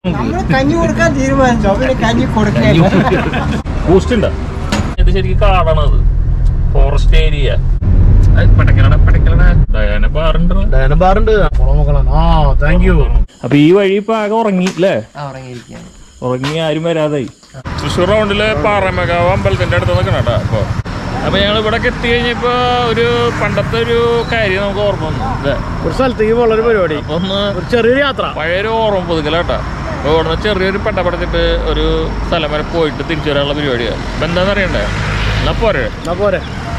നമ്മള് കഞ്ഞി കൊടുക്കാൻ തീരുമാനിച്ചോ പിന്നെ കഞ്ഞി കൊടുക്കുക ബൂസ്റ്റ് ഉണ്ടോ ഇത് ശരിക്കും കാടാണ് അത് ഫോറസ്റ്റ് ഏരിയ പടക്കലട പടക്കലട ഡയാന ബാറുണ്ട് ഡയനബാറുണ്ട് കുളമക്കളാണ് ആ താങ്ക് യു അപ്പൊ ഈ വഴി ഇപ്പൊ ആകെ ഉറങ്ങി അല്ലേ ഉറങ്ങിയിരിക്കുകയാണ് ഉറങ്ങി ആരും വരാതായി തൃശ്ശൂർ റൗണ്ടില് പാറമേക്കാവ് അമ്പലത്തിന്റെ അടുത്ത് നിൽക്കണം കേട്ടോ അപ്പൊ അപ്പൊ ഞങ്ങൾ ഇവിടെ എത്തി കഴിഞ്ഞപ്പോ ഒരു പണ്ടത്തെ ഒരു കാര്യം നമുക്ക് ഓർമ്മ വന്നു അല്ലേ ഒരു സ്ഥലത്തേക്ക് വളരെ പരിപാടി അപ്പൊ ഒന്ന് ഒരു ചെറിയൊരു യാത്ര പഴയൊരു ഓർമ്മ പുതുക്കല കേട്ടോ അപ്പൊ ഇവിടുന്ന് ചെറിയൊരു പെട്ടപ്പെടുത്തിട്ട് ഒരു സ്ഥലം വരെ പോയിട്ട് തിരിച്ചു വരാനുള്ള പരിപാടിയാണ് അപ്പൊ എന്താന്ന് അറിയണ്ടേ എന്നാ പോരെ എന്നാ പോരെ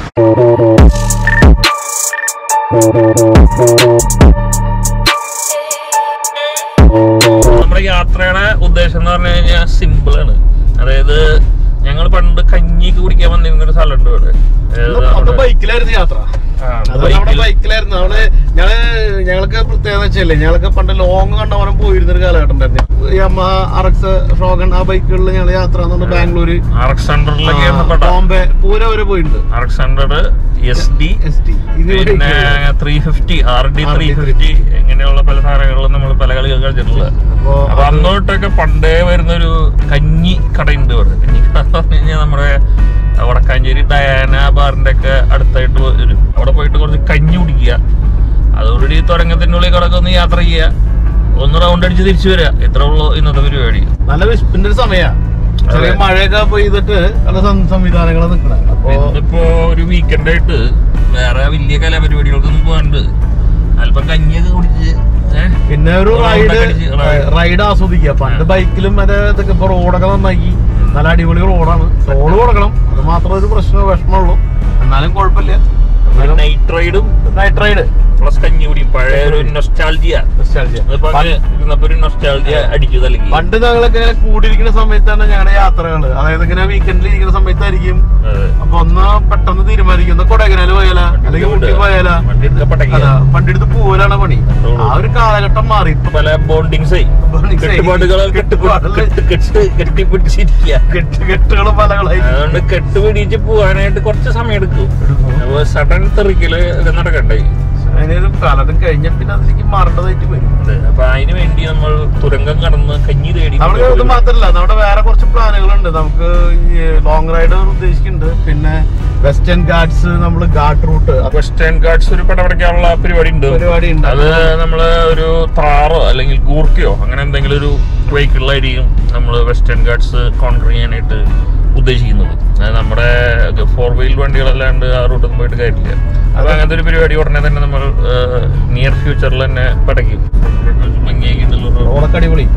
നമ്മുടെ യാത്രയുടെ ഉദ്ദേശം എന്ന് പറഞ്ഞു കഴിഞ്ഞാൽ സിമ്പിൾ ആണ് അതായത് ഞങ്ങൾ പണ്ട് കഞ്ഞിക്ക് കുടിക്കാൻ വന്നിരുന്ന ഒരു സ്ഥലമുണ്ട് ഇവിടെ അതായത് അന്ന് അവിടെ- ബൈക്കിലായിരുന്നു യാത്ര ആ, അത് നമ്മുടെ ബൈക്കിൽ ബൈക്കിലായിരുന്നു അവിടെ ഞങ്ങള് ഞങ്ങൾക്ക് പ്രത്യേകത വെച്ചല്ലേ ഞങ്ങൾക്ക് പണ്ട് ലോങ് കണ്ടവനം പോയിരുന്നൊരു കാലഘട്ടം ഉണ്ടായിരുന്നു യമ അറക്സ് ഷോഗൺ ആ ബൈക്കുകളിൽ ഞങ്ങൾ യാത്ര എന്ന് പറഞ്ഞാൽ ബാംഗ്ലൂര് ആർക്സ് ഹൺഡ്രഡിലൊക്കെ ആ, പെട്ട ബോംബെ പൂര വരെ പോയിട്ടുണ്ട് RX hundred S D S T പിന്നെ three fifty R D three fifty ഇങ്ങനെയുള്ള പല സാധനങ്ങളും നമ്മൾ പല കളികൾ കളിച്ചിട്ടുള്ളത് അപ്പോ അപ്പൊ അന്നോട്ടൊക്കെ പണ്ടേ വരുന്നൊരു കഞ്ഞി കടയുണ്ട് ഇവിടെ കഞ്ഞി കട എന്ന് പറഞ്ഞു കഴിഞ്ഞാൽ നമ്മുടെ വടക്കാഞ്ചേരി ഡയാന ബാറിന്റെ ഒക്കെ അടുത്തായിട്ട് വരും അവിടെ പോയിട്ട് കുറച്ച് കഞ്ഞി കുടിക്കുക അതോടുകൂടി തുരങ്കത്തിന്റെ ഉള്ളിൽ കിടക്കെ ഒന്ന് യാത്ര ചെയ്യുക ഒന്ന് റൗണ്ട് അടിച്ച് തിരിച്ചു വരിക ഇത്ര ഉള്ളൂ ഇന്നത്തെ പരിപാടി നല്ല വിശപ്പിന്റെ ഒരു സമയാ ചെറിയ അതെ. മഴയൊക്കെ പെയ്തിട്ട് പല സം- സംവിധാനങ്ങൾ നിൽക്കണേ അപ്പൊ ഇന്നിപ്പോ ഒരു വീക്കെൻഡ് ആയിട്ട് വേറെ വലിയ കലാപരിപാടികൾക്കൊന്നും പോകാണ്ട് അല്പം കഞ്ഞിയൊക്കെ കുടിച്ച് ഏഹ് പിന്നെ ഒരു ഒരു റൈഡ് round ഒക്കെ അടിച്ച് റൈഡ്. റൈഡ് ആസ്വദിക്കുക പണ്ട് ബൈക്കിലും മറ്റേ ഇതൊക്കെ ഇപ്പൊ റോഡൊക്കെ നന്നാക്കി നല്ല അടിപൊളി റോഡാണ് റോഡ് കൊടുക്കണം അത് മാത്രം ഒരു പ്രശ്നം വിഷമമുള്ളൂ എന്നാലും കുഴപ്പമില്ല നൈറ്റ് റൈഡും നൈറ്റ് റൈഡ് പ്ലസ് കഞ്ഞി കുടിയും പഴയ ഒരു നൊസ്റ്റാൾജിയ അതിപ്പോ അങ്ങനെ ഇരുന്നപ്പോ ഒരു നൊസ്റ്റാൾജിയ അടിച്ചു തലക്കി പണ്ട് ഞങ്ങളൊക്കെ ഇങ്ങനെ കൂടിയിരിക്കുന്ന സമയത്താണ് ഞങ്ങളുടെ യാത്രകള് അതായത് ഇങ്ങനെ വീക്കെൻഡിൽ ഇരിക്കുന്ന സമയത്തായിരിക്കും അതെ. അപ്പൊ ഒന്ന് പെട്ടെന്ന് തീരുമാനിക്കും ഒന്ന് കൊടൈക്കനാല് പോയാലാ അല്ലെങ്കിൽ ഊട്ടി പോയാലാ വണ്ടി എടുക്ക പടങ്ങിയ അതാ പണ്ടെടുത്ത് പോവലാണ് പണി ആ ഒരു കാലഘട്ടം മാറി ഇപ്പൊ പല ബോണ്ടിങ്സ് Bondings ആയി. കെട്ടുപാടുകൾ കെട്ടുപാടുകൾ. കെട്ട് കെട്ടിപ്പിടിച്ചിരിക്കുക കെട്ട് കെട്ടുകളും പലകളായി അതുകൊണ്ട് കെട്ടുപിടിച്ച് പോകാനായിട്ട് കുറച്ച് സമയം എടുക്കും അപ്പൊ സഡൻ തെറിക്കല് ഒക്കെ നടക്കണ്ടേ അതിനൊരു കാലഘട്ടം കഴിഞ്ഞ പിന്നെ അതിലേക്ക് മാറേണ്ടതായിട്ട് വരും അതെ. അപ്പൊ അതിന് വേണ്ടി നമ്മൾ തുരങ്കം കടന്ന് കഞ്ഞി തേടി നമുക്ക് ഇത് മാത്രല്ല നമ്മുടെ വേറെ കുറച്ച് പ്ലാനുകളുണ്ട് നമുക്ക് ഈ ലോങ് റൈഡ് ഉദ്ദേശിക്കുന്നുണ്ട് പിന്നെ വെസ്റ്റേൺ ഗാർഡ്സ് നമ്മൾ ഗാർഡ് റൂട്ട് വെസ്റ്റേൺ ഗാർഡ്സ് ഒരു പടപടയ്ക്കാനുള്ള പരിപാടി ഉണ്ട് പരിപാടി ഉണ്ട് അത് നമ്മള് ഒരു ത്രാറോ അല്ലെങ്കിൽ ഗൂർക്കയോ അങ്ങനെ എന്തെങ്കിലും ഒരു വെഹിക്കിളിലായിരിക്കും നമ്മൾ വെസ്റ്റേൺ ഗാർഡ്സ് കോൺകർ ചെയ്യാനായിട്ട് ഉദ്ദേശിക്കുന്നത് അതായത് നമ്മുടെ ഫോർ വീൽ വണ്ടികളല്ലാണ്ട് ആ റൂട്ടൊന്നും പോയിട്ട് കാര്യമില്ല അപ്പൊ അങ്ങനത്തെ ഒരു പരിപാടി ഉടനെ തന്നെ നമ്മൾ നിയർ ഫ്യൂച്ചറിൽ തന്നെ പടയ്ക്കും ഭംഗിയായിട്ടുള്ള റോഡൊക്കെ അടിപൊളി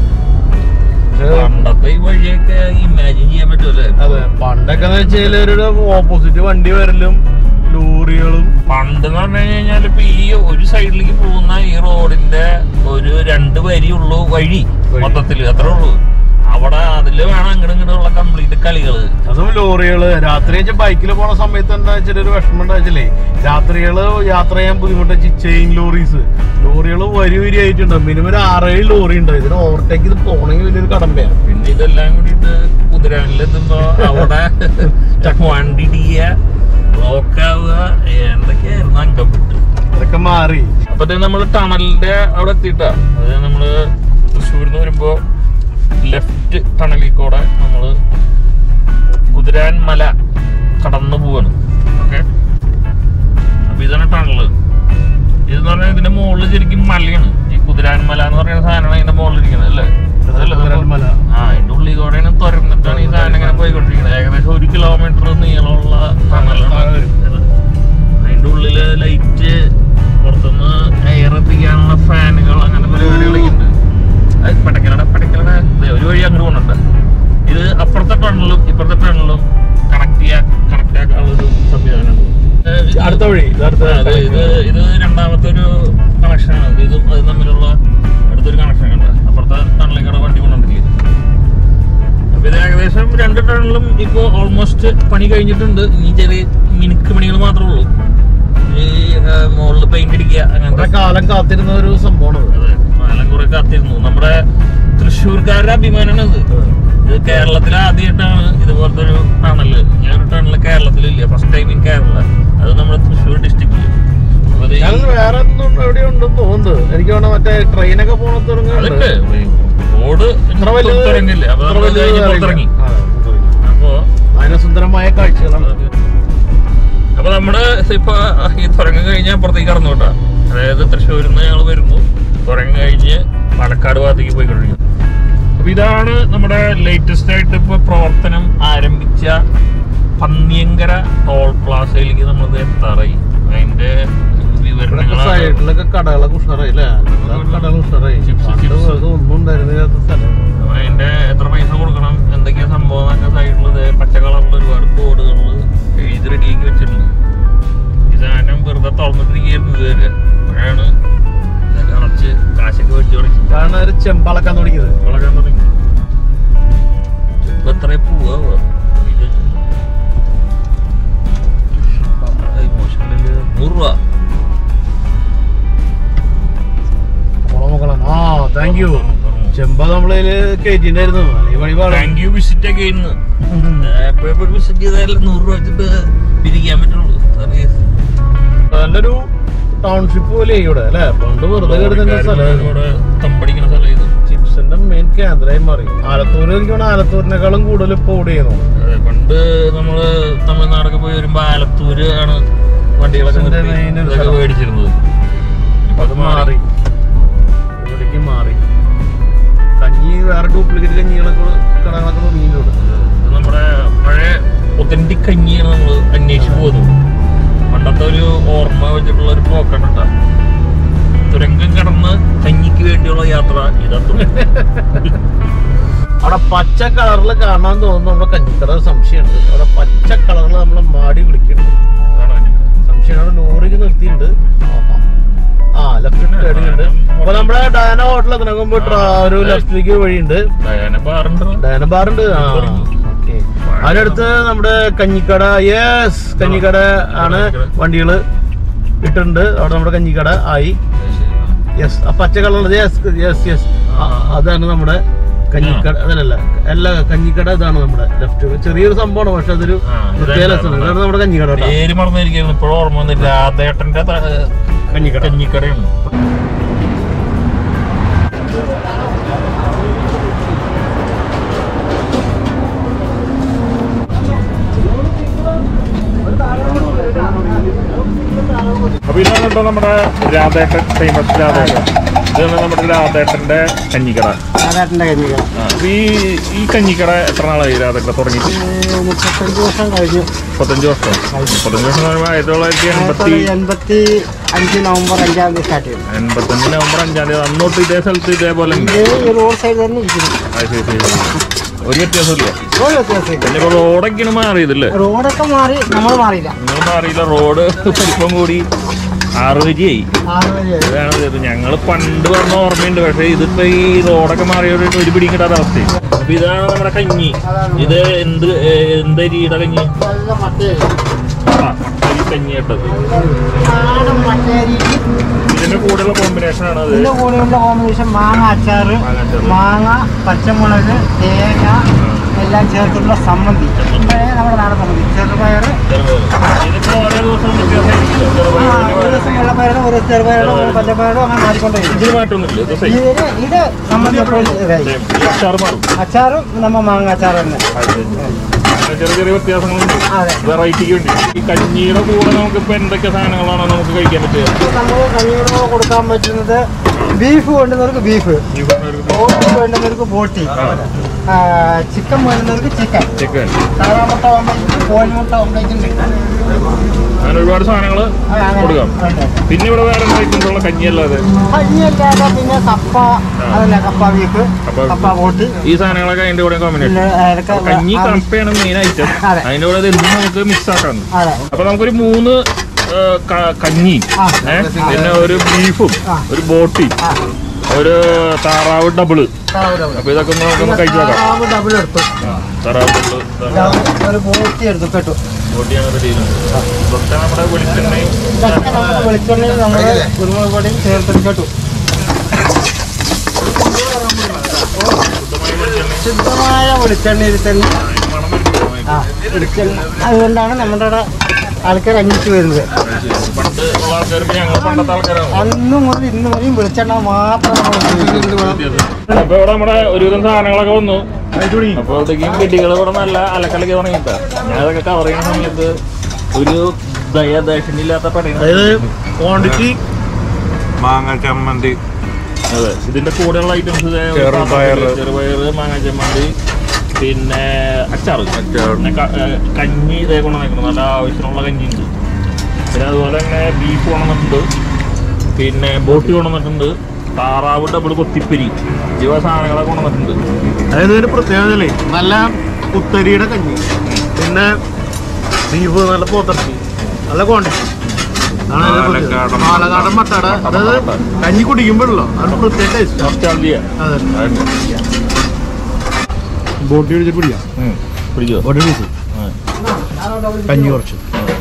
പക്ഷേ പണ്ടത്തെ ഈ വഴിയൊക്കെ ഇമാജിൻ ചെയ്യാൻ പറ്റുമല്ലേ അതെ പണ്ടൊക്കെ വെച്ചാൽ ഒരു ഓപ്പോസിറ്റ് വണ്ടി വരലും ലോറികളും പണ്ട് എന്ന് പറഞ്ഞു കഴിഞ്ഞാൽ ഇപ്പൊ ഈ ഒരു സൈഡിലേക്ക് പോകുന്ന ഈ റോഡിന്റെ ഒരു രണ്ട് വരിയുള്ളൂ വഴി വഴി. മൊത്തത്തില് അത്രേ ഉള്ളൂ അവിടെ അതില് വേണം അങ്ങോട്ട് ഇങ്ങോട്ടുള്ള കംപ്ലീറ്റ് കളികള് അതും ലോറികള് രാത്രി വെച്ചാൽ ബൈക്കിൽ പോണ സമയത്ത് എന്താ വെച്ചാൽ ഒരു വിഷമം എന്താ വെച്ചാലേ രാത്രികള് യാത്ര ചെയ്യാൻ ബുദ്ധിമുട്ട് ചെയിൻ ലോറീസ് ലോറികൾ വരി വരി ആയിട്ടുണ്ട് മിനിമം ഒരു ആറേഴ് ലോറി ഉണ്ട് ഇതിന് ഓവർടേക്ക് ഇത് പോണെങ്കിൽ വലിയൊരു കടമ്പയാണ് പിന്നെ ഇതെല്ലാം കൂടിയിട്ട് കുതിരാനിലെത്തുമ്പോ അവിടെ വണ്ടി ഇടിയ ബ്ലോക്ക് ആവുക എന്തൊക്കെയായിരുന്നു അംഗം വിട്ട് അതൊക്കെ മാറി അപ്പത്തേക്ക് നമ്മള് ടണലിന്റെ അവിടെ എത്തിയിട്ടാ അതായത് നമ്മള് തൃശ്ശൂരിൽ നിന്ന് വരുമ്പോ ലെഫ്റ്റ് ടണലിൽ കൂടെ നമ്മള് കുതിരാൻ മല കടന്നു പോവാണ് ഓക്കെ അപ്പൊ ഇതാണ് ടണല് ഇതെന്ന് പറഞ്ഞാൽ ഇതിന്റെ മുകളിൽ ശരിക്കും മലയാണ് ഈ കുതിരാൻ മല എന്ന് പറയുന്ന സാധനമാണ് ഇതിന്റെ മുകളിൽ ഇരിക്കുന്നത് അല്ലേ അതല്ലേ കുതിരാൻ സംഭവം? മല. ആ അതിന്റെ ഉള്ളിൽ കൂടെയാണ് തുറന്നിട്ടാണ് ഈ സാധനം ഇങ്ങനെ പോയിക്കൊണ്ടിരിക്കുന്നത് ഏകദേശം ഒരു കിലോമീറ്റർ നീളമുള്ള ടണലാണ് ഇത്. അതിന്റെ ഉള്ളില് ലൈറ്റ് പുറത്തുനിന്ന് എയർ എത്തിക്കാനുള്ള ഫാനുകൾ അങ്ങനെ പരിപാടികളൊക്കെ ഉണ്ട് അത് പടക്കലട പടക്കലട ദേ ഒരു വഴി അങ്ങോട്ട് പോകുന്നുണ്ട് ഇത് അപ്പുറത്തെ ടണലും ഇപ്പുറത്തെ ടണലും കണക്ട് ചെയ്യാൻ കണക്ട് ആക്കാനുള്ള ഒരു സംവിധാനമാണ് ഏഹ് ഇത് അടുത്ത വഴി ഇത് അടുത്ത ആ, അതെ, ഇത് ഇത് രണ്ടാമത്തെ ഒരു കണക്ഷനാണ് ഇതും അത് തമ്മിലുള്ള അടുത്തൊരു കണക്ഷൻ ഉണ്ട് അപ്പുറത്തെ ടണലിൽ വണ്ടി കൊണ്ടുണ്ടില്ലേ അപ്പൊ ഇത് ഏകദേശം രണ്ട് ടണലും ഇപ്പോ ഓൾമോസ്റ്റ് പണി കഴിഞ്ഞിട്ടുണ്ട് ഇനി ചെറിയ മിനുക്ക് പണികൾ മാത്രമേ ഉള്ളൂ ഈ മുകളിൽ പെയിന്റ് അടിക്കുക കുറെ അങ്ങനത്തെ കാലം കാത്തിരുന്ന ഒരു സംഭവമാണ് ഇത്. അതെ, പാലം കുറെ കാത്തിരുന്നു നമ്മുടെ തൃശ്ശൂർക്കാരുടെ അഭിമാനമാണ് ഇത് ഇത് കേരളത്തിൽ ആദ്യമായിട്ടാണ് ഇതുപോലത്തെ ഒരു ടണല് ഞാൻ ഒരു ടണല് കേരളത്തിലില്ല ഫസ്റ്റ് ടൈം ഇൻ കേരള അത് നമ്മുടെ തൃശ്ശൂർ ഡിസ്ട്രിക്റ്റിൽ അപ്പൊ ഇത് ഈ- ഞാനത് വേറെ ഒന്നും എവിടെ ഉണ്ടെന്ന് തോന്നുന്നത് എനിക്ക് വേണം മറ്റേ ട്രെയിനൊക്കെ പോണ അതുണ്ട് തുടങ്ങുന്നുണ്ട് റോഡ് ഇത്ര വലുത് തുറങ്ങില്ല അപ്പൊ ഇത്ര നമ്മൾ വലുത് കഴിഞ്ഞ് അറിയില്ല. പുറത്തിറങ്ങി ആ, പുറത്തിറങ്ങി. അപ്പോ അതിന് സുന്ദരമായ കാഴ്ചകളാണ് അപ്പൊ നമ്മള് ഇപ്പൊ ഈ തുരങ്കം കഴിഞ്ഞ് അപ്പുറത്തേക്ക് കടന്നു കേട്ടാ അതായത് തൃശ്ശൂരിൽ നിന്ന് ഞങ്ങൾ വരുന്നു തുരങ്കം കഴിഞ്ഞ് പാലക്കാട് ഭാഗത്തേക്ക് പോയിക്കൊണ്ടിരിക്കുന്നു അപ്പൊ ഇതാണ് നമ്മുടെ ലേറ്റസ്റ്റ് ആയിട്ട് ഇപ്പൊ പ്രവർത്തനം ആരംഭിച്ച പന്നിയങ്കര ടോൾ പ്ലാസയിലേക്ക് നമ്മൾ എത്താറായി അതിന്റെ വിവരണങ്ങൾ സൈഡിലൊക്കെ കടകളൊക്കെ ഉഷാറായി അല്ലേ കടകൾ ഉഷാറായി ചിപ്സ്, പണ്ട് ചിപ്സ്. വെറുതെ ഒന്നും ഉണ്ടായിരുന്നില്ലാത്ത സ്ഥലം അതിന്റെ എത്ര പൈസ കൊടുക്കണം എന്തൊക്കെയാ സംഭവം എന്നൊക്കെ സൈഡിൽ പച്ച കളറിൽ ഒരുപാട് ബോർഡുകൾ എഴുതി റെഡിയാക്കി വെച്ചിട്ടുണ്ട് ഈ സാധനം വെറുതെ തുറന്നിട്ടിരിക്കുന്നു ഇതുവരെ അപ്പോഴാണ് ഇതൊക്കെ അടച്ച് കാശൊക്കെ വെച്ച് തുടങ്ങി കാരണം ഒരു ചെമ്പളക്കാൻ തുടങ്ങിയത് വളരാൻ തുടങ്ങി ഇപ്പൊ എത്ര പോവാ നൂറ് രൂപ കുളം നോക്കണം ആ താങ്ക് യു ചെമ്പ നമ്മളതില് കയറ്റിണ്ടായിരുന്നു അല്ലെങ്കിൽ വഴി പാടാ താങ്ക് യു വിസിറ്റ് ഒക്കെ ഇന്ന് എപ്പോഴെപ്പോഴും വിസിറ്റ് ചെയ്താലും നൂറ് രൂപ വെച്ചിട്ട് പിരിക്കാൻ പറ്റുള്ളൂ നല്ലൊരു ടൗൺഷിപ്പ് പോലെ ഇവിടെ അല്ലെ പണ്ട് വെറുതെ കിടന്ന സ്ഥലമായിരുന്നു ഇവിടെ തമ്പടിക്കുന്ന സ്ഥലം ഇത് ചിപ്സിന്റെ മെയിൻ കേന്ദ്രമായി മാറി ആലത്തൂര് എനിക്ക് തോന്നുന്നു ആലത്തൂരിനേക്കാളും കൂടുതൽ ഇപ്പൊ ഇവിടെ ചെയ്യുന്നു അതെ, പണ്ട് നമ്മള് തമിഴ്നാടൊക്കെ പോയി വരുമ്പോ ആലത്തൂര് ആണ് വണ്ടികളൊക്കെ ഇതിന്റെ നിർത്തി main ഒരു ഇതൊക്കെ സ്ഥലം. മേടിച്ചിരുന്നത് ഇപ്പൊ അത് മാറി ഇവിടേക്ക് മാറി കഞ്ഞി വേറെ ഡ്യൂപ്ലിക്കേറ്റ് കഞ്ഞികളൊക്കെ കടകളൊക്കെ തുടങ്ങിയിട്ടുണ്ട് ഇത് നമ്മുടെ പഴയ ഒതന്റിക് കഞ്ഞിയാണ് നമ്മൾ അന്വേഷിച്ചു പോകുന്നത് പണ്ടത്തെ ഒരു ഓർമ്മ വെച്ചിട്ടുള്ള ഒരു പോക്കാണ് കേട്ടോ തുരങ്കം കടന്ന് കഞ്ഞിക്ക് വേണ്ടിയുള്ള യാത്ര ഇതാ അവിടെ പച്ച കളറിൽ കാണാൻ തോന്നുന്നു നമ്മുടെ കഞ്ഞിക്കട ഒരു സംശയമുണ്ട് അവിടെ പച്ച കളറിൽ നമ്മളെ മാടി വിളിക്കുന്നുണ്ട് സംശയം അവിടെ ലോറിക്ക് നിർത്തിയിട്ടുണ്ട് നോക്കാം ആ ലെഫ്റ്റ് ഉണ്ട് അപ്പൊ നമ്മുടെ ഡയന ഹോട്ടൽ എത്തണക്കുമ്പോ ഒരു ലെഫ്റ്റിലേക്ക് വഴിയുണ്ട് ബാറുണ്ടോ ഡയന ബാർ ഉണ്ട് ആ ഓക്കെ അതിനടുത്ത് നമ്മുടെ കഞ്ഞിക്കട യെസ് കഞ്ഞിക്കട ആണ് വണ്ടികള് ഇട്ടിട്ടുണ്ട് അവിടെ നമ്മുടെ കഞ്ഞിക്കട ആയി യെസ് ആ പച്ച കളർ യെസ് യെസ് യെസ് അതാണ് നമ്മുടെ കഞ്ഞിക്കട അതല്ല എല്ലാ കഞ്ഞിക്കട ഇതാണ് നമ്മുടെ ലെഫ്റ്റ് ചെറിയൊരു സംഭവമാണ് പക്ഷെ അതൊരു ആ, പ്രത്യേക ഇതല്ല രസമാണ് ഇതാണ് നമ്മുടെ കഞ്ഞിക്കട കേട്ടോ. പേര് മറന്നിരിക്കുന്നു ഇപ്പോഴും ഓർമ്മ വന്നില്ല രാധേട്ടന്റെ ത- കഞ്ഞിക്കട കഞ്ഞിക്കടയാണ് അപ്പൊ ഇതാണ് കേട്ടോ നമ്മുടെ രാധേട്ടൻ ഫേമസ് രാധേട്ടൻ ഇതാണ് നമ്മുടെ രാധേട്ടന്റെ കഞ്ഞിക്കട ആരാട്ടിന്റെ കഞ്ഞികൾ ആ, അപ്പൊ ഈ ഈ കഞ്ഞിക്കട എത്ര നാളായി രാധേട്ടൻ തുടങ്ങിയിട്ട് മുപ്പത്തഞ്ച് വർഷം കഴിഞ്ഞു മുപ്പത്തഞ്ച് വർഷം മുപ്പത്തഞ്ച് വർഷം എന്ന് പറയുമ്പോൾ ആയിരത്തി തൊള്ളായിരത്തി എൺപത്തി എൺപത്തി അഞ്ച് നവംബർ അഞ്ചാം തീയതി സ്റ്റാർട്ട് ചെയ്തു എൺപത്തഞ്ച് നവംബർ അഞ്ചാം തീയതി അന്നോട്ട് ഇതേ സ്ഥലത്ത് ഇതേപോലെ ഉണ്ട്. ഇത് ഈ റോഡ് സൈഡ് തന്നെ ഇരിക്കുന്നു അത് ശരി, ശരി, ശരി. ഒരു വ്യത്യാസമില്ല ഒരു വ്യത്യാസമില്ല പിന്നെ ഇപ്പൊ റോഡൊക്കെയാണ് മാറിയതല്ലേ റോഡൊക്കെ മാറി നമ്മൾ മാറിയില്ല നിങ്ങൾ മാറിയില്ല റോഡ് വലിപ്പം കൂടി ആറ് വരിയായി ആറ് വരെ ഇതാണ് ഇത് ഞങ്ങൾ പണ്ട് പറഞ്ഞ ഓർമ്മയുണ്ട് പക്ഷെ ഇതിപ്പോ ഈ റോഡൊക്കെ മാറിയോട് ഒരു പിടിയും കിട്ടാത്ത അവസ്ഥയാണ് അപ്പൊ ഇതാണ് നമ്മുടെ കഞ്ഞി ഇത് എന്ത് ഏ, എന്ത് അരിയുടെ കഞ്ഞി നല്ല മട്ടേരി ആ മട്ടരി കഞ്ഞി ഇട്ടത് നാടൻ മട്ടേരി ഇതിന്റെ കൂടെയുള്ള കോമ്പിനേഷൻ ആണ് അത് ഇതിന്റെ കൂടെയുള്ള കോമ്പിനേഷൻ മാങ്ങ അച്ചാറ് മാങ്ങ അച്ചാറ്. മാങ്ങ പച്ചമുളക് തേങ്ങ എല്ലാം ചേർത്തുള്ള സമ്മന്തി ഇപ്പോഴേ നമ്മുടെ നാടൻ സമ്മന്തി ചെറുപയർ ഇതിപ്പോ ഓരോ ദിവസവും വ്യത്യാസമായിരിക്കും ആ, ഒരു ദിവസം വെള്ളപ്പയറും ഒരു ദിവസം ചെറുപയറും ഒരു പച്ചപ്പയറും അങ്ങനെ മാറിക്കൊണ്ടേയിരിക്കും ഇതിന് മാറ്റമൊന്നുമില്ല ഇത് സെയിം ഇതിന് ഇത് സമ്മന്തി എപ്പോഴും ഇതായി അച്ചാർ മാറും അച്ചാറും നമ്മ മാങ്ങ അച്ചാറും തന്നെ അങ്ങനെ ചെറിയ ചെറിയ വ്യത്യാസങ്ങളുണ്ട് അതെ വെറൈറ്റിക്ക് വേണ്ടി ഈ കഞ്ഞിയുടെ കൂടെ നമുക്ക് ഇപ്പൊ എന്തൊക്കെ സാധനങ്ങളാണ് നമുക്ക് കഴിക്കാൻ പറ്റുക ഇപ്പൊ നമുക്ക് കഞ്ഞിയോട് കൊടുക്കാൻ പറ്റുന്നത് ബീഫ് വേണ്ടുന്നവർക്ക് ബീഫ് ഈ പറഞ്ഞ ഒരു ബോട്ടി വേണ്ടുന്നവർക്ക് ബോട്ടി ആ, ചിക്കൻ വേണ്ടുന്നവർക്ക് ചിക്കൻ ചിക്കൻ താറാമുട്ട ഓംലേറ്റ് കോഴിമുട്ട ഓംലേറ്റ് ഉണ്ട് അങ്ങനെ ഒരുപാട് സാധനങ്ങൾ ആ, അങ്ങനെ കൊടുക്കാം ഉണ്ട്. പിന്നെ ഇവിടെ വേറെ കഴിക്കുമ്പോഴുള്ള കഞ്ഞിയല്ലാതെ കഞ്ഞിയല്ലാതെ പിന്നെ കപ്പ അതല്ല കപ്പ ബീഫ് കപ്പ കപ്പ ബോട്ടി ഈ സാധനങ്ങളൊക്കെ അതിന്റെ കൂടെ കോമ്പിനേഷൻ പിന്നെ അതൊക്കെ കഞ്ഞി ആ, കപ്പയാണ് മെയിൻ ഐറ്റം അതെ. അതിന്റെ കൂടെ ഇത് എന്തും നമുക്ക് മിക്സ് ആക്കാം അതെ അപ്പൊ നമുക്കൊരു മൂന്ന് ഏ, ക- കഞ്ഞി ആ. ഏ, പിന്നെ ഒരു ബീഫും ആ. ഒരു ബോട്ടി ആ ഒരു താറാവ് ഡബിള് താറാവ് ഡബിൾ. അപ്പൊ ഇതൊക്കെ ഒന്ന് നമുക്ക് കഴിച്ചു നോക്കാം താറാവ് ഡബിൾ എടുത്തു താറാവ് ഡബിള് ഇതാ ഒരു ബോട്ടി എടുത്തു കേട്ടു ബോട്ടിയാണ് റെഡി ചെയ്യുന്നത് ഇതൊക്കെ നമ്മുടെ വെളിച്ചെണ്ണയും ഇതൊക്കെ നമ്മുടെ വെളിച്ചെണ്ണയിൽ നമ്മൾ കുരുമുളക് പൊടിയും ചേർത്ത് കേട്ടു ശുദ്ധമായ വെളിച്ചെണ്ണയിൽ തന്നെ മണം വരുന്നുണ്ട്. ആ വെളിച്ചെണ്ണ അതുകൊണ്ടാണ് നമ്മുടെ അവിടെ ആൾക്കാർ അന്വേഷിച്ച് വരുന്നത് പണ്ട് ഉള്ള ആൾക്കാർക്ക് ഞങ്ങൾ പണ്ടത്തെ ആൾക്കാരാണ് അന്ന് മുതൽ ഇന്ന് വരെയും വെളിച്ചെണ്ണ മാത്രം നമ്മൾ ഉപയോഗിക്കുന്നത് അപ്പൊ ഇവിടെ നമ്മുടെ ഒരുവിധം സാധനങ്ങളൊക്കെ വന്നു അപ്പോഴത്തേക്കും പിടികൾ ഇവിടെ നല്ല അലക്കലൊക്കെ തുടങ്ങിയിട്ടാ ഞാൻ അതൊക്കെ കവർ ചെയ്യുന്ന സമയത്ത് ഒരു ദയാദാക്ഷിണില്ലാത്ത പടയാണ് അതായത് ക്വാണ്ടിറ്റി മാങ്ങ ചമ്മന്തി അതെ ഇതിന്റെ കൂടെയുള്ള ഐറ്റംസ് ചെറുപയറ്. ചെറുപയറ് മാങ്ങ ചമ്മന്തി പിന്നെ അച്ചാറ് അച്ചാറ്. പിന്നെ ക- ഏ, കഞ്ഞി ഇതേ കൊണ്ടുവന്നിട്ടുണ്ട് നല്ല ആവശ്യമുള്ള കഞ്ഞി ഉണ്ട് പിന്നെ അതുപോലെ തന്നെ ബീഫ് കൊണ്ടുവന്നിട്ടുണ്ട് പിന്നെ ബോട്ടി കൊണ്ടുവന്നിട്ടുണ്ട് താറാവ് ഡബിൾ കൊത്തിപ്പരി ഇവ സാധനങ്ങളൊക്കെ കൊണ്ടുവന്നിട്ടുണ്ട് അതായത് ഒരു പ്രത്യേകതയില്ലേ നല്ല കുത്തരിയുടെ കഞ്ഞി പിന്നെ ബീഫ് നല്ല പോത്തിറച്ചി നല്ല ക്വാണ്ടിറ്റി പാലക്കാടൻ പാലക്കാടൻ മട്ടാട അതായത് കഞ്ഞി കുടിക്കുമ്പോഴല്ലോ അത് പ്രത്യേക ടേസ്റ്റ് നൊസ്റ്റാൾജിയ. അതെ അതുണ്ട്. ബോട്ടി ഒഴിച്ചിട്ട് പിടിക്കാം ഉം. പിടിക്കോ ബോട്ടി പീസ് ആ. കഞ്ഞി കുറച്ച്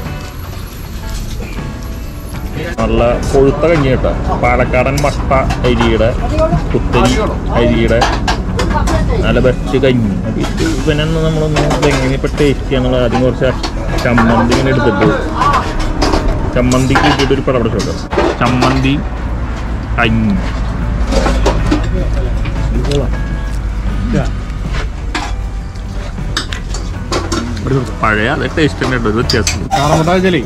നല്ല കൊഴുത്ത കഞ്ഞി കേട്ടോ പാലക്കാടൻ മട്ട അരിയുടെ കുത്തരി അരിയുടെ നല്ല ബെസ്റ്റ് കഞ്ഞി ഇത് പിന്നെ നമ്മളൊന്ന് ഇതെങ്ങനെ ഇപ്പം ടേസ്റ്റ് ചെയ്യാന്നുള്ള ആദ്യം കുറച്ച് ചമ്മന്തി ഇങ്ങനെ എടുത്തിട്ട് ചമ്മന്തിക്ക് ഇട്ടിട്ട് ഒരു പടപട ചോക്കാം ചമ്മന്തി കഞ്ഞി പഴയ അതേ ടേസ്റ്റ് തന്നെ ഉണ്ട് ഒരു വ്യത്യാസം കാറമുട്ട വെച്ചാലേ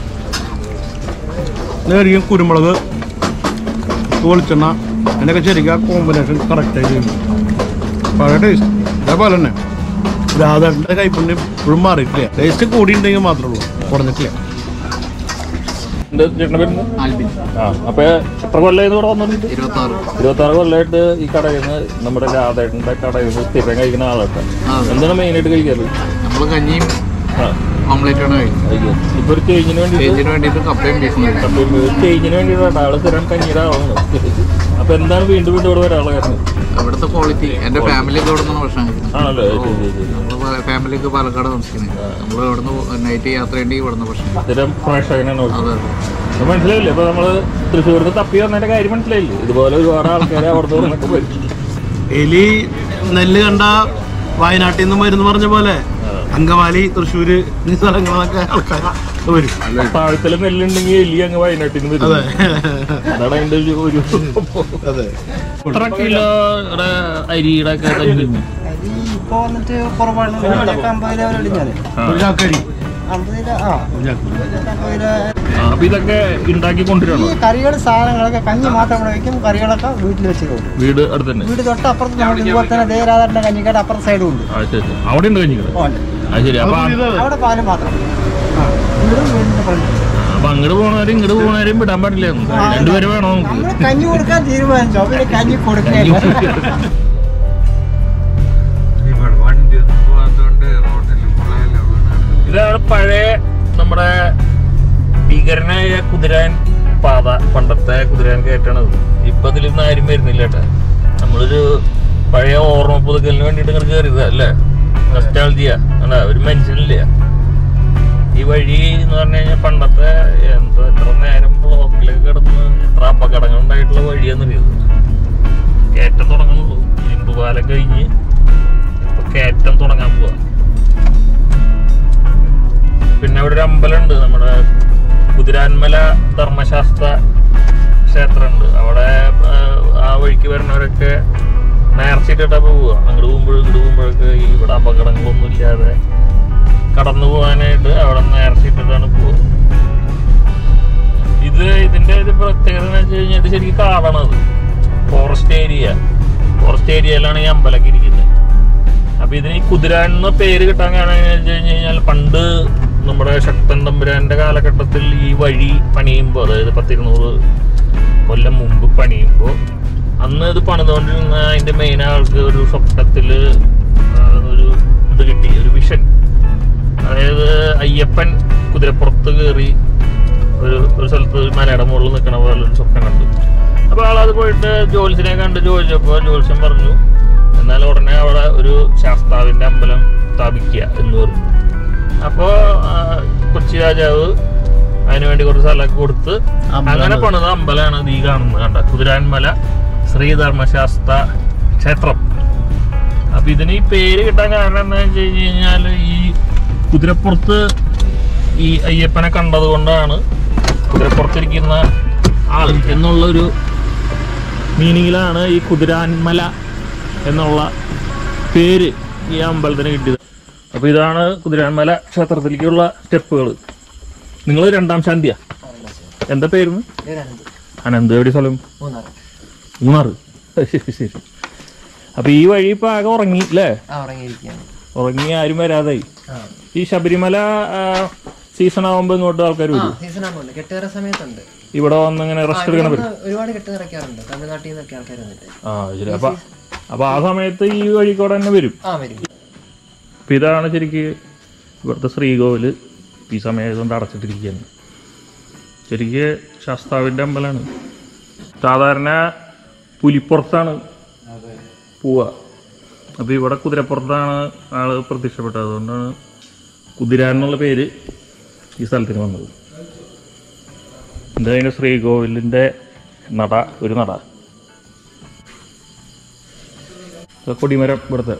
നേരിയ കുരുമുളക് വെളിച്ചെണ്ണ അതിനൊക്കെ ശരിക്കും ആ കോമ്പിനേഷൻ കറക്റ്റായി ചെയ്യും പഴയ ടേസ്റ്റ് അതേപോലെ തന്നെ രാധേട്ടൻ്റെ കൈപ്പുണ്യം ഇപ്പോഴും മാറിയിട്ടില്ല ടേസ്റ്റ് കൂടിയിട്ടുണ്ടെങ്കിൽ മാത്രമേ ഉള്ളൂ കുറഞ്ഞിട്ടില്ല എന്താ ചേട്ടൻ്റെ പേരുന്ന് ആ അപ്പൊ എത്ര കൊല്ലായിരുന്നു ഇവിടെ വന്നിട്ട് ഇരുപത്താറ് ഇരുപത്തി ആറ് കൊല്ലമായിട്ട് ഈ കടയിൽ നിന്ന് നമ്മുടെ രാധേട്ടന്റെ കടയിൽ നിന്ന് സ്ഥിരം കഴിക്കുന്ന ആളാട്ടെ എന്താണ് മെയിനായിട്ട് കഴിക്കാറ് നമ്മൾ കഞ്ഞിയും ആ ഓംലേറ്റാണ് കഴിക്കുന്നത് കഴിക്കും ഇപ്പൊ ഒരു ചേഞ്ചിന് വേണ്ടി ചേഞ്ചിന് വേണ്ടിയിട്ട് കപ്പയും ബീഫും കഴിക്കും ചേഞ്ചിന് വേണ്ടിയിട്ടാണ് ആള് സ്ഥിരം കഞ്ഞിയുടെ ആളാണ് അപ്പൊ എന്താണ് വീണ്ടും വീണ്ടും ഇവിടെ വരാനുള്ള കാരണം അവിടുത്തെ ക്വാളിറ്റി എൻ്റെ ഫാമിലിയൊക്കെ ഇവിടെ നിന്ന് ഭക്ഷണം കഴിക്കുന്നത് ആണല്ലോ ശരി ശരി ശരി നമ്മൾ ഫാമിലിയൊക്കെ പാലക്കാട് താമസിക്കുന്നത് നമ്മൾ ഇവിടുന്ന് നൈറ്റ് യാത്ര ചെയ്യേണ്ടി ഇവിടുന്ന് ഭക്ഷണം സ്ഥിരം ഫ്രഷ് അങ്ങനെയാണ് അതെ അപ്പൊ മനസ്സിലായില്ലേ ഇപ്പൊ നമ്മള് തൃശ്ശൂർക്ക് തപ്പി വന്നതിന്റെ കാര്യം മനസ്സിലായില്ലേ ഇതുപോലെ ഒരുപാട് ആൾക്കാരെ അവിടുത്തെ ഇവിടുന്നൊക്കെ വരും എലി നെല്ല് കണ്ട വയനാട്ടിൽ നിന്ന് വരുന്ന പറഞ്ഞ പോലെ അങ്കമാലി തൃശ്ശൂര് ഈ സ്ഥലങ്ങളിലൊക്കെ ആൾക്കാർ വരും താഴത്തില് നെല്ലുണ്ടെങ്കിൽ എലി അങ്ങ് വയനാട്ടിൽ നിന്ന് അതെ വരും അതാണ് അതിന്റെ ഒരു ഒരു അതെ എത്ര കിലോ അരിയുടെ ഒക്കെ തരുന്നു അരി ഇപ്പോൾ വന്നിട്ട് കുറവാണ് ഇതിലൊക്കെ അമ്പത് രൂപ വരെ ഇടിഞ്ഞാല് ഒരു ചാക്കരി അമ്പത് രൂപ ആ ഒരു ചാക്കരി ഇതിലൊക്കെ അമ്പത് രൂപ അപ്പൊ ഇതൊക്കെ ഉണ്ടാക്കി കൊണ്ടുവരണോ ഈ കറികൾ സാധനങ്ങളൊക്കെ കഞ്ഞി മാത്രം ഇവിടെ വയ്ക്കും കറികളൊക്കെ വീട്ടിൽ വെച്ച് പോകും വീട് അടുത്ത് തന്നെ വീട് തൊട്ടപ്പുറത്ത് നമ്മൾ ഇതുപോലെ തന്നെ ദേരാധാരൻ്റെ കഞ്ഞിക്കാട് അപ്പുറത്തെ സൈഡും ഉണ്ട് ആ ശരി ശരി. അവിടെ ഉണ്ട് കഞ്ഞിക്കട ഓ, ഉണ്ട്. അത് ശരി അപ്പൊ ആ- അവിടെ പാല് മാത്രം ആ വീടും വീടിൻ്റെ ഫ്രണ്ട് അപ്പൊ അങ്ങോട്ട് പോണവരും ഇങ്ങോട്ട് പോണവരും വിടാൻ പാടില്ല രണ്ടുപേര് വേണോ നമുക്ക് നമ്മൾ കഞ്ഞി കൊടുക്കാൻ തീരുമാനിച്ചോ പിന്നെ കഞ്ഞി കൊടുക്കില്ല ഇവിടെ വണ്ടി ഒന്നും പോകാത്തോണ്ട് റോഡിൽ പോയാലോ ഇതാണ് പഴയ നമ്മുടെ ഭീകരനായ കുതിരാൻ പാത പണ്ടത്തെ കുതിരാൻ കയറ്റണത് ഇപ്പൊ അതിലൊന്നും ആരും വരുന്നില്ല കേട്ടാ നമ്മളൊരു പഴയ ഓർമ്മ പുതുക്കലിന് വേണ്ടിട്ട് ഇങ്ങനെ കയറിയതാ അല്ലേ നസ്റ്റാൾജിയ അല്ല ഒരു മനുഷ്യനില്ല ഈ വഴി എന്ന് പറഞ്ഞു കഴിഞ്ഞാൽ പണ്ടത്തെ എന്താ എത്ര നേരം ബ്ലോക്കിലൊക്കെ കിടന്ന് എത്ര അപകടങ്ങൾ ഉണ്ടായിട്ടുള്ള വഴിയാന്നറിയത് കയറ്റം തുടങ്ങുന്നുള്ളൂ ഇരുമ്പ് പാലം കഴിഞ്ഞ് ഇപ്പൊ കയറ്റം തുടങ്ങാൻ പോവാ പിന്നെ അവിടെ ഒരു അമ്പലമുണ്ട് നമ്മുടെ കുതിരാൻമല ധർമ്മശാസ്ത്ര ക്ഷേത്രമുണ്ട് അവിടെ ആ, ആ വഴിക്ക് വരുന്നവരൊക്കെ നേർച്ചയിട്ടിട്ടാ പോവുക അങ്ങോട്ട് പോകുമ്പോഴും ഇങ്ങോട്ട് പോകുമ്പോഴൊക്കെ ഈ ഇവിടെ അപകടങ്ങളൊന്നും ഇല്ലാതെ കടന്നു പോകാനായിട്ട് അവിടെ നേർച്ചയിട്ടിട്ടാണ് പോവുക ഇത് ഇതിന്റെ ഒരു പ്രത്യേകത എന്ന് വെച്ച് കഴിഞ്ഞാൽ ഇത് ശരിക്കും കാടാണത് ഫോറസ്റ്റ് ഏരിയ ഫോറസ്റ്റ് ഏരിയയിലാണ് ഈ അമ്പലമൊക്കെ ഇരിക്കുന്നത് അപ്പൊ ഇതിന് ഈ കുതിരാൻ എന്ന പേര് കിട്ടാൻ കാരണം എങ്ങനെയാന്ന് വെച്ച് കഴിഞ്ഞാൽ പണ്ട് നമ്മുടെ ശക്തൻ തമ്പുരാന്റെ കാലഘട്ടത്തിൽ ഈ വഴി പണിയുമ്പോൾ അതായത് പത്തിരുന്നൂറ് കൊല്ലം മുമ്പ് പണിയുമ്പോൾ അന്ന് ഇത് പണിതുകൊണ്ടിരുന്ന അതിന്റെ മെയിൻ ആൾക്ക് ഒരു സ്വപ്നത്തില് ആ, ഒരു ഇത് കിട്ടി ഒരു വിഷൻ അതായത് അയ്യപ്പൻ കുതിരപ്പുറത്ത് കയറി ഒരു ഒരു സ്ഥലത്ത് ഒരു മലയുടെ മുകളിൽ നിൽക്കണ പോലെ ഒരു സ്വപ്നം കണ്ടു അപ്പൊ ആളത് പോയിട്ട് ജോത്സ്യനെ കണ്ട് ചോദിച്ചപ്പോൾ ജോത്സ്യൻ പറഞ്ഞു എന്നാൽ ഉടനെ അവിടെ ഒരു ശാസ്താവിന്റെ അമ്പലം സ്ഥാപിക്കുക എന്ന് പറഞ്ഞു അപ്പോ ആ, കൊച്ചി രാജാവ് അതിനുവേണ്ടി കുറച്ച് സ്ഥലമൊക്കെ കൊടുത്ത് അങ്ങനെ പണിത അമ്പലമാണ് ഇത് ഈ കാണുന്നത് കണ്ട കുതിരാൻമല ശ്രീധർമ്മശാസ്ത്ര ക്ഷേത്രം അപ്പൊ ഇതിന് ഈ പേര് കിട്ടാൻ കാരണം എന്താ വെച്ച് കഴിഞ്ഞ് കഴിഞ്ഞാല് ഈ കുതിരപ്പുറത്ത് ഈ അയ്യപ്പനെ കണ്ടത് കൊണ്ടാണ് കുതിരപ്പുറത്തിരിക്കുന്ന ആൾ എന്നുള്ള ഒരു മീനിങ്ങിലാണ് ഈ കുതിരാൻമല എന്നുള്ള പേര് ഈ അമ്പലത്തിന് കിട്ടിയത് അപ്പോൾ ഇതാണ് കുതിരാൻമല ക്ഷേത്രത്തിലേക്കുള്ള സ്റ്റെപ്പുകൾ നിങ്ങൾ രണ്ടാം ശാന്തിയാ എന്താ പേരുന്ന് അനന്ത് എവിടെ സ്ഥലം മൂന്നാറ് ശരി ശരി അപ്പൊ ഈ വഴി ഇപ്പൊ ആകെ ഉറങ്ങി അല്ലേ ഉറങ്ങി ആരും വരാതായി ഈ ശബരിമല സീസൺ ആവുമ്പോ ഇങ്ങോട്ട് ആൾക്കാർ വരും സീസൺ ആകുന്നുണ്ട് കെട്ടുകയറ സമയത്തുണ്ട് ഇവിടെ വന്ന് ഇങ്ങനെ റെസ്റ്റ് എടുക്കണം വരും ഒരുപാട് കെട്ട് നിറയ്ക്കാറുണ്ട് തമിഴ്നാട്ടിൽ നിന്നൊക്കെ ആൾക്കാർ വന്നിട്ട് ആ ശരി അപ്പൊ അപ്പൊ ആ സമയത്ത് ഈ വഴി കൂടെ തന്നെ വരും ആ വരും അപ്പൊ ഇതാണ് ശരിക്ക് ഇവിടുത്തെ ശ്രീകോവില് ഈ സമയത്ത് കൊണ്ട് അടച്ചിട്ടിരിക്കുകയാണ് ശരിക്ക് ശാസ്താവിന്റെ അമ്പലമാണ് സാധാരണ പുലിപ്പുറത്താണ് പോവുക അപ്പോൾ ഇവിടെ കുതിരപ്പുറത്താണ് ആള് പ്രത്യക്ഷപ്പെട്ടത് അതുകൊണ്ടാണ് കുതിര എന്നുള്ള പേര് ഈ സ്ഥലത്തിന് വന്നത് ഇതതിൻ്റെ ശ്രീകോവിലിൻ്റെ നട ഒരു നട ഇത് കൊടിമരം ഇവിടുത്തെ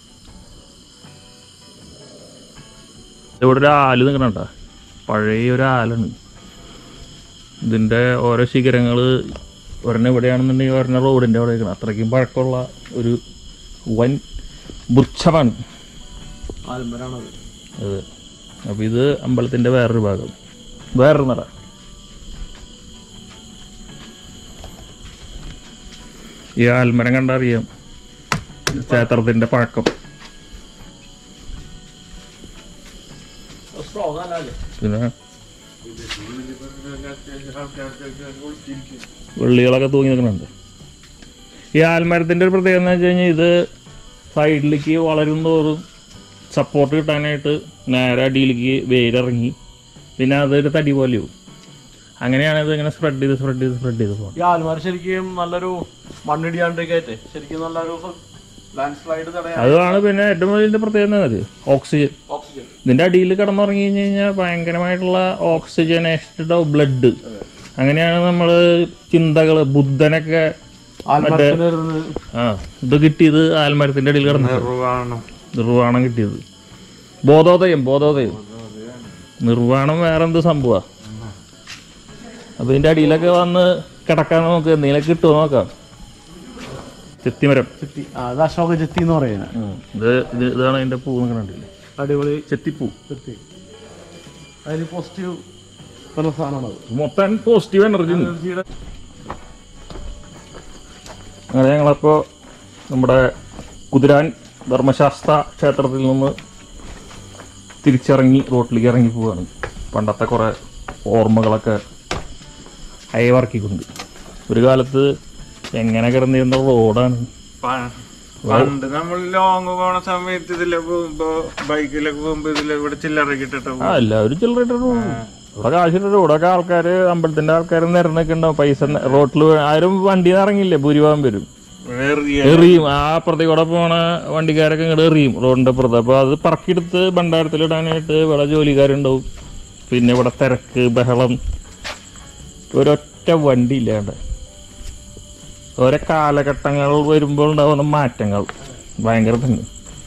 ഇവിടെ ഒരു ആല് നിൽക്കണണ്ട പഴയ ഒരു ആലാണ് ഇതിൻ്റെ ഓരോ ശിഖരങ്ങൾ ഒരെണ്ണം ഇവിടെയാണെന്നുണ്ടെങ്കിൽ ഒരെണ്ണം റോഡിൻ്റെ അവിടെ നിൽക്കണം അത്രയ്ക്കും പഴക്കമുള്ള ഒരു വൻ വൃക്ഷമാണ് അത് അപ്പോൾ ഇത് അമ്പലത്തിൻ്റെ വേറൊരു ഭാഗം വേറൊരു നട ഈ ആൽമരം കണ്ടറിയാം ക്ഷേത്രത്തിൻ്റെ പഴക്കം പിന്നെ വെള്ളികളൊക്കെ തൂങ്ങി നിൽക്കുന്നുണ്ട് ഈ ആൽമരത്തിൻ്റെ ഒരു പ്രത്യേകത എന്ന് വെച്ച് കഴിഞ്ഞാൽ ഇത് സൈഡിലേക്ക് വളരും തോറും സപ്പോർട്ട് കിട്ടാനായിട്ട് നേരെ അടിയിലേക്ക് വേരിറങ്ങി പിന്നെ അതൊരു തടി പോലെയാവും അങ്ങനെയാണ് ഇത് ഇങ്ങനെ സ്പ്രെഡ് ചെയ്ത് സ്പ്രെഡ് ചെയ്ത് സ്പ്രെഡ് ചെയ്ത് പോകുന്നത് ഈ ആൽമാർ ശരിക്കും നല്ലൊരു മണ്ണിടിയാണ്ടൊക്കെ ആയിട്ട് ശരിക്കും നല്ലൊരു ലാൻഡ് സ്ലൈഡ് തടയാൻ അതാണ് പിന്നെ ഏറ്റവും വലിയ പ്രത്യേകത എന്നത് ഓക്സിജൻ ഓക്സിജൻ ഇതിന്റെ അടിയിൽ കിടന്നുറങ്ങി കഴിഞ്ഞ് കഴിഞ്ഞാൽ ഭയങ്കരമായിട്ടുള്ള ഓക്സിജനേറ്റഡ് ഓഫ് അങ്ങനെയാണ് നമ്മൾ ചിന്തകള് ബുദ്ധനൊക്കെ ആൽമരത്തിന് ആ ഇത് കിട്ടിയത് ആൽമരത്തിന്റെ അടിയിൽ കിടന്നു നിർവ്വാണം നിർവ്വാണം കിട്ടിയത് ബോധോദയം ബോധോദയം നിർവ്വാണം വേറെ എന്ത് സംഭവ അപ്പൊ ഇതിന്റെ അടിയിലൊക്കെ വന്ന് കിടക്കാൻ നമുക്ക് എന്തെങ്കിലും കിട്ടുമോ നോക്കാം ചെത്തിമരം ചെത്തി ആ, അത് അശോക ചെത്തി എന്ന് പറയുന്നത് ഉം. ഇത് ഇത് ഇതാണ് അതിന്റെ പൂ നിൽക്കണ്ടില്ലേ അടിപൊളി ചെത്തിപ്പൂ ചെത്തി അതിന് പോസിറ്റീവ് പല സാധനമാണ് മൊത്തം പോസിറ്റീവ് എനർജി എനർജിയുടെ അങ്ങനെ ഞങ്ങളപ്പോൾ നമ്മുടെ കുതിരാൻ ധർമ്മശാസ്ത്ര ക്ഷേത്രത്തിൽ നിന്ന് തിരിച്ചിറങ്ങി റോട്ടിലേക്ക് ഇറങ്ങി പോവുകയാണ് പണ്ടത്തെ കുറേ ഓർമ്മകളൊക്കെ അയവർക്കിക്കൊണ്ട് ഒരു കാലത്ത് എങ്ങനെ കിടന്നിരുന്ന റോഡാണ് പണ്ട് നമ്മൾ ലോങ് പോണ സമയത്ത് ഇതിലെ പോകുമ്പോ ബൈക്കിലൊക്കെ പോകുമ്പോ ഇതിലെ ഇവിടെ ചില്ലറ കിട്ടിട്ട് ആ എല്ലാവരും ചില്ലറിട്ട് ഇവിടെ കാശിട്ട് ഇവിടെയൊക്കെ ആൾക്കാർ അമ്പലത്തിന്റെ ആൾക്കാർ നിരന്നൊക്കെ ഉണ്ടാവും പൈസ റോട്ടിൽ ആരും വണ്ടിയിൽ നിന്ന് ഇറങ്ങില്ലേ ഭൂരിഭാഗം വരും എറിയും ആ അപ്പുറത്തേക്ക് കൂടെ പോണ വണ്ടിക്കാരൊക്കെ ഇങ്ങോട്ട് എറിയും റോഡിന്റെ അപ്പുറത്ത് അപ്പൊ അത് പറക്കിയെടുത്ത് ഭണ്ഡാരത്തിലിടാനായിട്ട് ഇവിടെ ജോലിക്കാരുണ്ടാവും പിന്നെ ഇവിടെ തിരക്ക് ബഹളം ഒരൊറ്റ വണ്ടി ഇല്ലാണ്ട് ഓരോ കാലഘട്ടങ്ങൾ വരുമ്പോൾ ഉണ്ടാവുന്ന മാറ്റങ്ങൾ ഭയങ്കര തന്നെ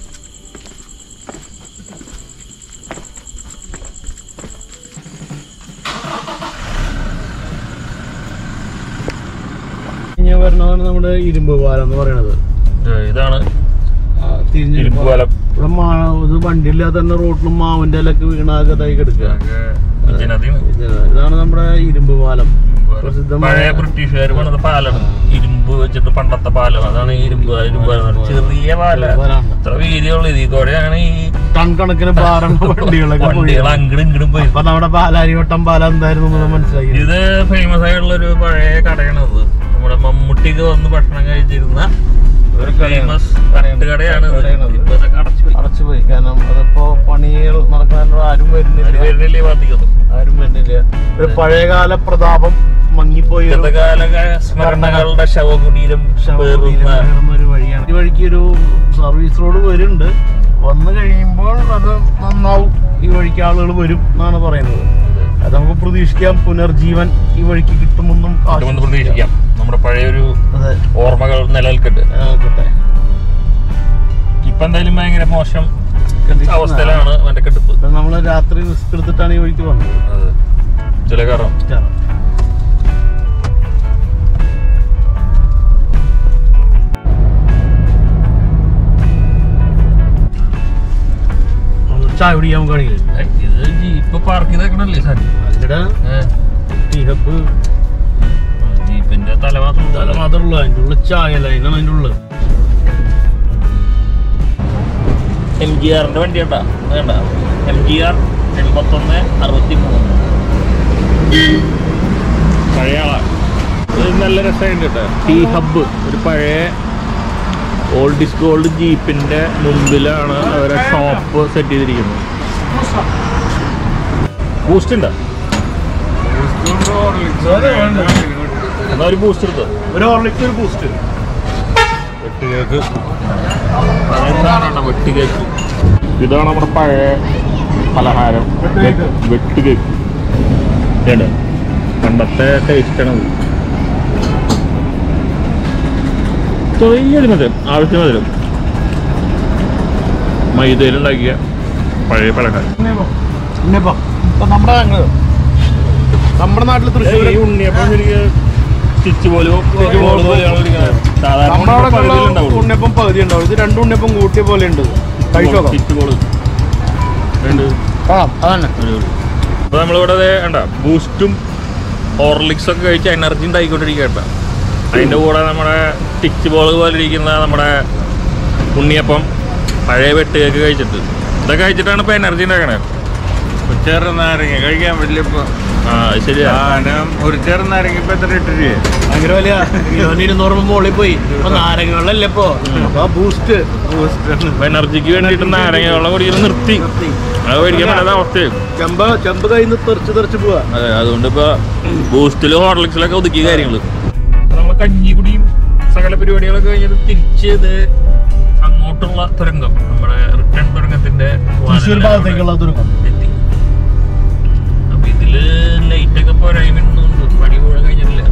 ഇനി വരുന്നതാണ് നമ്മുടെ ഇരുമ്പ് പാലം എന്ന് പറയുന്നത് ഇതാണ് ആ, തിരിഞ്ഞ് ഇരുമ്പ് പാലം ഇവിടെ മാ ഇത് വണ്ടിയില്ലാതെ തന്നെ റോട്ടിലും മാവിന്റെ ഇലക്ക് വീണാകതായി കിടക്കുക ജനതയും ഇത് ഇതാണ് നമ്മുടെ ഇരുമ്പ് പാലം പ്രസിദ്ധമായ പഴയ ബ്രിട്ടീഷുകാർ പണിത പാലമാണ് ഇരുമ്പ് വെച്ചിട്ട് പണ്ടത്തെ പാലം അതാണ് ഈ ഇരുമ്പ് ഇരുമ്പ് പാലം എന്ന് പറയുന്നത്. ചെറിയ പാല പാലാണ്. ഇത്ര വീതിയുള്ള ഇതിൽ കൂടെയാണ് ഈ ടൺ കണക്കിന് ഭാരം വണ്ടികളൊക്കെ പോയി വണ്ടികൾ അങ്ങടും ഇങ്ങടും പോയി അപ്പൊ നമ്മുടെ പാലാരിവട്ടം പാലം എന്തായിരുന്നു എന്ന് മനസ്സിലാക്കി ഇത് ഫേമസ് ആയിട്ടുള്ള ഒരു പഴയ കടയാണ് ഇത് നമ്മുടെ മമ്മൂട്ടിക്ക് വന്ന് ഭക്ഷണം കഴിച്ചിരുന്ന ഒരു ഫേമസ് തട്ടുകടയാണ് ഇത് കടയാണത്. ഇപ്പൊ ഇതൊക്കെ അടച്ചുപോയി അടച്ചുപോയി കാരണം അതിപ്പോ പണികൾ നടക്കാനുള്ള ആരും ഒരു വരുന്നില്ല പേരിലല്ലേ ബാധിക്കുന്നത് ആരും വരുന്നില്ല ഒരു പഴയകാല പ്രതാപം മങ്ങിപ്പോയി ഒരു ഗതകാല സ്മരണകളുടെ ശവകുടീരം പേറുന്ന ഒരു വഴിയാണ് ഈ വഴിക്ക് ഒരു സർവീസ് റോഡ് വരുന്നുണ്ട് വന്നു കഴിയുമ്പോൾ അത് നന്നാവും ഈ വഴിക്ക് ആളുകൾ വരും എന്നാണ് പറയുന്നത് അത് നമുക്ക് പ്രതീക്ഷിക്കാം പുനർജീവൻ ഈ വഴിക്ക് കിട്ടുമെന്നും കിട്ടുമെന്ന് പ്രതീക്ഷിക്കാം നമ്മുടെ പഴയൊരു അതെ ഓർമ്മകൾ നിലനിൽക്കട്ടെ ആ, കിട്ടെ ഇപ്പൊ എന്തായാലും ഭയങ്കര മോശം Condition അവസ്ഥയിലാണ് അവന്റെ കെടുപ്പ് ഇപ്പൊ നമ്മള് രാത്രി റിസ്ക് എടുത്തിട്ടാണ് ഈ വഴിക്ക് വന്നത് അതെ ചില കാരണം കേറാം. നമ്മള് ചായ കുടിക്കാൻ നോക്കുകയാണെങ്കിൽ ഏയ്, ഇത് ജീപ്പ് പാർക്ക് ചെയ്തേക്കണല്ലേ സാർ അതിന്റെ ടീ ഹബ് ജീപ്പിന്റെ തല മാത്രം തല മാത്രമുള്ളൂ അതിന്റെ ഉള്ളിൽ ചായ ലൈനാണ് അതിന്റെ ഉള്ളിൽ എം ജി ആറിന്റെ വണ്ടി കേട്ടാ വേണ്ട എം ജി ആർ എൺപത്തൊന്ന് അറുപത്തി മൂന്ന് പഴയ ആളാണ് ഇത് നല്ല രസമായിട്ട് കേട്ടോ ടീ ഹബ്ബ് ഒരു പഴയ ഓൾഡ് ഡിസ്ക് ഓൾഡ് ജീപ്പിന്റെ മുമ്പിലാണ് അവരെ ഷോപ്പ് സെറ്റ് ചെയ്തിരിക്കുന്നത് ബൂസ്റ്റ് ഉണ്ടോ എന്നാ ഒരു ബൂസ്റ്റ് എടുത്തോ ഒരു ഹോർലിക്സ് ഒരു ബൂസ്റ്റ് വെട്ടുകേക്ക് വെട്ടുകേക്ക് ഇതാണ് നമ്മുടെ പഴയ പലഹാരം വെട്ടുകേക്ക്. വെട്ടുകേക്ക് ഇതുണ്ട് പണ്ടത്തെ ടേസ്റ്റാണത് ചെറിയൊരു മധുരം ആവശ്യം മധുരം മൈദയിലുണ്ടാക്കിയ പഴയ പലഹാരം ഉണ്ണിയപ്പം ഇപ്പൊ നമ്മുടെ അങ്ങ് നമ്മുടെ നാട്ടിൽ തൃശ്ശൂർ ഈ ഉണ്ണിയപ്പം ശരിക്കും സ്റ്റിച്ച് പോലും സാധാരണ നമ്മുടെ അവിടെ പകുതിയിലേ ഉണ്ടാവുള്ളൂ. ഉണ്ണിയപ്പം പകുതി ഉണ്ടാവും ഇത് രണ്ട് ഉണ്ണിയപ്പം കൂട്ടിയ പോലെ ഉണ്ട് കഴിച്ചു നോക്കാം സ്റ്റിച്ച് ബോള് രണ്ട് ആ അതന്നെ അപ്പൊ നമ്മളിവിടെ ദേ കണ്ട ബൂസ്റ്റും ഹോർലിക്സ് ഒക്കെ കഴിച്ച് എനർജി ഉണ്ടായിക്കൊണ്ടിരിക്കട്ട അതിന്റെ കൂടെ നമ്മുടെ സ്റ്റിച്ച് ബോൾ പോലെ ഇരിക്കുന്ന നമ്മുടെ ഉണ്ണിയപ്പം പഴയ വെട്ടുകയൊക്കെ കഴിച്ചിട്ട് ഇതൊക്കെ കഴിച്ചിട്ടാണ് ഇപ്പൊ എനർജി ഉണ്ടാക്കണേ ചെറുനാരങ്ങ കഴിക്കാൻ പറ്റില്ല ഇപ്പൊ ആ അത് ശരിയാ സാധനം ഒരു ചെറുനാരങ്ങ ഇപ്പൊ എത്ര ഇട്ട് രൂപ ഭയങ്കര വലിയ കിലോന് ഇരുന്നൂറ് രൂപ മുകളിൽ പോയി ഇപ്പൊ നാരങ്ങ വെള്ളമല്ലേ ഇപ്പൊ അപ്പൊ ബൂസ്റ്റ് അപ്പൊ എനർജിക്ക് വേണ്ടിയിട്ട് നാരങ്ങ വെള്ളം കുടിക്കുന്നത് നിർത്തി അത് മേടിക്കാൻ പറ്റാത്ത അവസ്ഥയും ചെമ്പ ചെമ്പ് കയ്യിൽ നിന്ന് തെറിച്ച് തെറിച്ച് പോവാ അതെ അതുകൊണ്ട് ഇപ്പൊ ബൂസ്റ്റിലും ഹോർലിക്സിലൊക്കെ ഒതുക്കിയ കാര്യങ്ങള് നമ്മള് കഞ്ഞിക്കുടിയും സകല പരിപാടികളൊക്കെ കഴിഞ്ഞിട്ട് തിരിച്ച് ഇത് അങ്ങോട്ടുള്ള തുരങ്കം നമ്മുടെ റിട്ടേൺ തുരങ്കത്തിന്റെ തൃശ്ശൂർ വാതിലാണ് ഭാഗത്തേക്കുള്ള തുറക്കം എത്തി അപ്പൊ ഇതില് ലൈറ്റ് ഒക്കെ പോരായ്മയുണ്ട് പണി മുഴുവൻ കഴിഞ്ഞിട്ടില്ല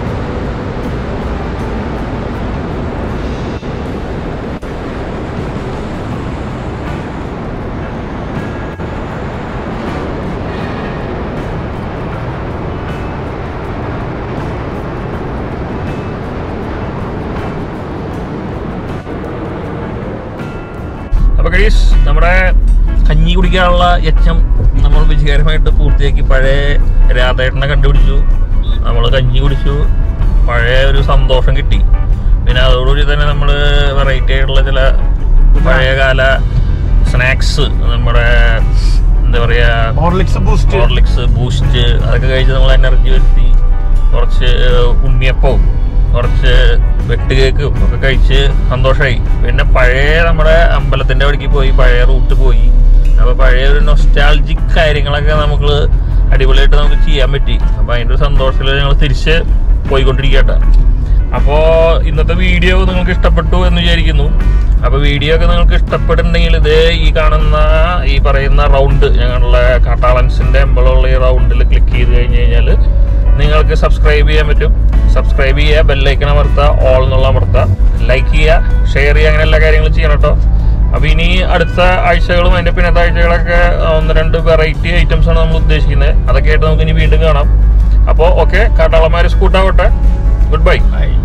അപ്പൊ കഴിസ് നമ്മുടെ കഞ്ഞി കുടിക്കാനുള്ള യജ്ഞം നമ്മൾ വിജയകരമായിട്ട് പൂർത്തിയാക്കി പഴയ രാധേട്ടനെ കണ്ടുപിടിച്ചു നമ്മൾ കഞ്ഞി കുടിച്ചു പഴയ ഒരു സന്തോഷം കിട്ടി പിന്നെ അതോടുകൂടി തന്നെ നമ്മൾ വെറൈറ്റി ആയിട്ടുള്ള ചില പഴയകാല സ്നാക്സ് നമ്മുടെ എന്താ പറയാ ഹോർലിക്സ് ബൂസ്റ്റ് ഹോർലിക്സ് ബൂസ്റ്റ് അതൊക്കെ കഴിച്ച് നമ്മൾ എനർജി വരുത്തി കുറച്ച് ഉണ്ണിയപ്പവും കുറച്ച് വെട്ടുകേക്കും ഒക്കെ കഴിച്ച് സന്തോഷമായി പിന്നെ പഴയ നമ്മുടെ അമ്പലത്തിന്റെ അവിടേക്ക് പോയി പഴയ റൂട്ട് പോയി അപ്പൊ പഴയ ഒരു നൊസ്റ്റാൾജിക് കാര്യങ്ങളൊക്കെ നമുക്ക് അടിപൊളിയായിട്ട് നമുക്ക് ചെയ്യാൻ പറ്റി അപ്പൊ അതിന്റെ ഒരു സന്തോഷത്തിൽ ഞങ്ങൾ തിരിച്ച് പോയിക്കൊണ്ടിരിക്കട്ടെ അപ്പോൾ ഇന്നത്തെ വീഡിയോ നിങ്ങൾക്ക് ഇഷ്ടപ്പെട്ടു എന്ന് വിചാരിക്കുന്നു അപ്പോൾ വീഡിയോ ഒക്കെ നിങ്ങൾക്ക് ഇഷ്ടപ്പെടുന്നുണ്ടെങ്കിൽ ഇത് ഈ കാണുന്ന ഈ പറയുന്ന റൗണ്ട് ഞങ്ങളുടെ കാട്ടാളൻസിന്റെ എമ്പളമുള്ള ഈ റൗണ്ടിൽ ക്ലിക്ക് ചെയ്ത് കഴിഞ്ഞ് കഴിഞ്ഞാൽ നിങ്ങൾക്ക് സബ്സ്ക്രൈബ് ചെയ്യാൻ പറ്റും സബ്സ്ക്രൈബ് ചെയ്യുക ബെല്ലൈക്കൺ അമർത്തുക ഓൾ എന്നുള്ള അമർത്തുക ലൈക്ക് ചെയ്യുക ഷെയർ ചെയ്യുക അങ്ങനെ എല്ലാ കാര്യങ്ങളും ചെയ്യണം കേട്ടോ അപ്പോൾ ഇനി അടുത്ത ആഴ്ചകളും അതിൻ്റെ പിന്നത്തെ ആഴ്ചകളൊക്കെ ഒന്ന് രണ്ട് വെറൈറ്റി ഐറ്റംസ് ആണ് നമ്മൾ ഉദ്ദേശിക്കുന്നത് അതൊക്കെ ആയിട്ട് നമുക്ക് ഇനി വീണ്ടും കാണാം അപ്പോൾ ഓക്കെ കാട്ടാളന്മാർ സ്കൂട്ടാവട്ടെ ഗുഡ് ബൈ